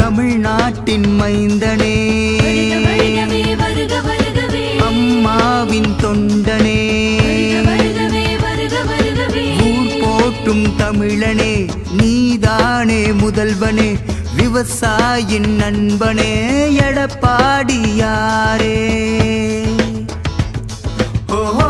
தமிழ்நாட்டின் மைந்தனே வருகவே வருக வருகவே அம்மாவின் தொண்டனே வருகவே வருக வருகவே ஊர் போற்றும் தமிழனே நீதானே முதல்வனே விவசாயின் நண்பனே எடப்பாடியாரே ஓஹோ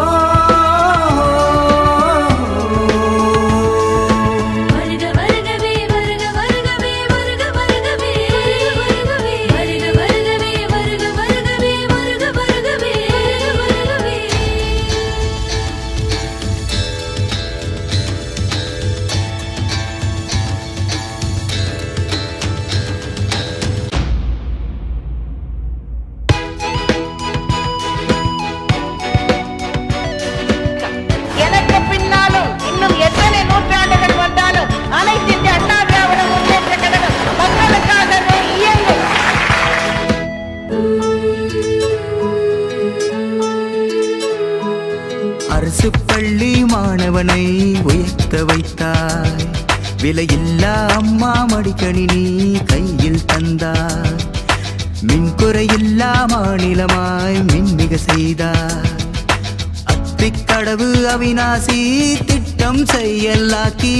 வருக வருகவே வருக வருகவே வருக வருகவே வருக வருகவே வருக வருகவே வருக வருகவே வருகவே எனக்கு பின்னாலும் இன்னும் எத்தனை நூற்றாண்டுகள் வந்தாலும் அனைத்து இந்திய அண்ணா திராவிட முன்னேற்ற கழகம் மக்களுக்காகவே இயங்கும் அரசு பள்ளி மாணவனை உயர்த்த வைத்தாய் விலையில்லா அம்மா மடிக்கணினி கையில் தந்தாய் மின்குறையில்லா மாநிலமாய் மின்மிக செய்தார் அத்திக்கடவு அவிநாசி திட்டம் செயலாக்கி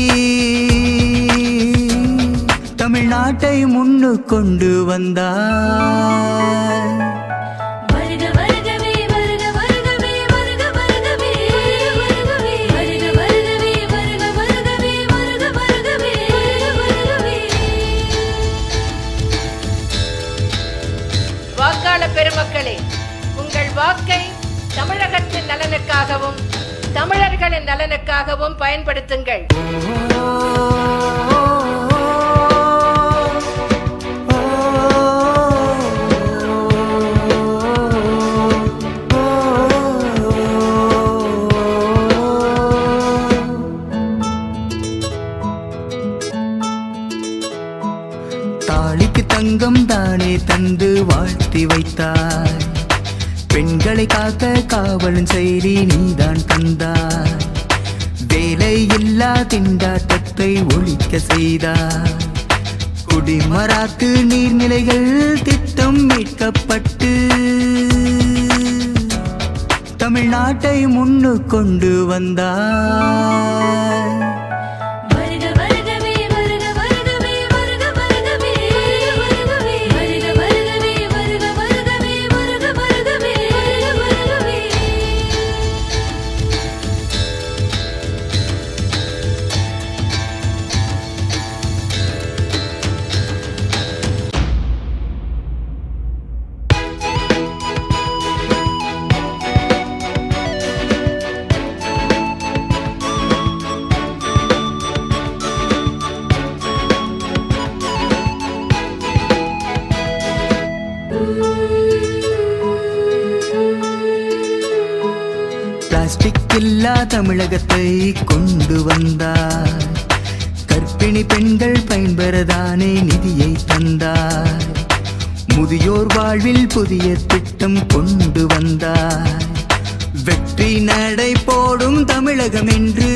தமிழ்நாட்டை முன்னு கொண்டு வந்தார் வருக வருகவே வருக வருகவே வருக வருகவே வருகவே வருக வருகவே வருக வருகவே வருக வருகவே வருகவே வாக்காளர் பெருமக்களே உங்கள் வாக்கை தமிழகத்தின் நலனுக்காகவும் தமிழர்களின் நலனுக்காகவும் பயன்படுத்துங்கள் தாலிக்கு தங்கம் தானே தந்து வாழ்த்தி வைத்தாய் பெண்களை காக்க காவலன் செய்தி நீதான் தந்தாய் வேலை இல்லா திண்டாட்டத்தை ஒழிக்க செய்தாய் குடிமராத்து நீர்நிலைகள் திட்டம் மீட்கப்பட்டு தமிழ்நாட்டை முன்னு கொண்டு வந்தாய் வருக வருகவே வருக வருகவே வருக வருகவே வருகவே வருக வருகவே வருக வருகவே வருக வருகவே வருகவே பிளாஸ்டிக் இல்லா தமிழகத்தை கொண்டு வந்தார் கர்ப்பிணி பெண்கள் பயன்பெறதானே நிதியை தந்தார் முதியோர் வாழ்வில் புதிய திட்டம் கொண்டு வந்தார் வெற்றி நடை போடும் தமிழகம் என்று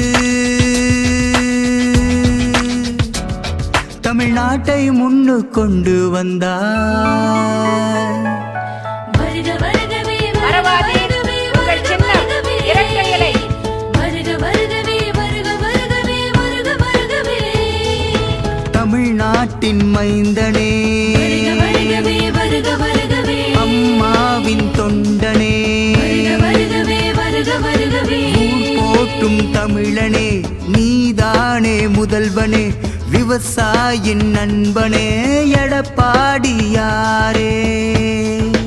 தமிழ்நாட்டை முன்னு கொண்டு வந்தார் வருக வருகவே மறவாதே, உங்கள் சின்னம் இரட்டை இலை. வருக வருகவே வருக வருகவே வருக வருகவே தமிழ்நாட்டின் மைந்தனே வருக வருகவே வருக வருகவே அம்மாவின் தொண்டனே வருக வருகவே வருக வருகவே ஊர் போற்றும் தமிழனே நீதானே முதல்வனே விவசாயின் நண்பனே எடப்பாடியாரே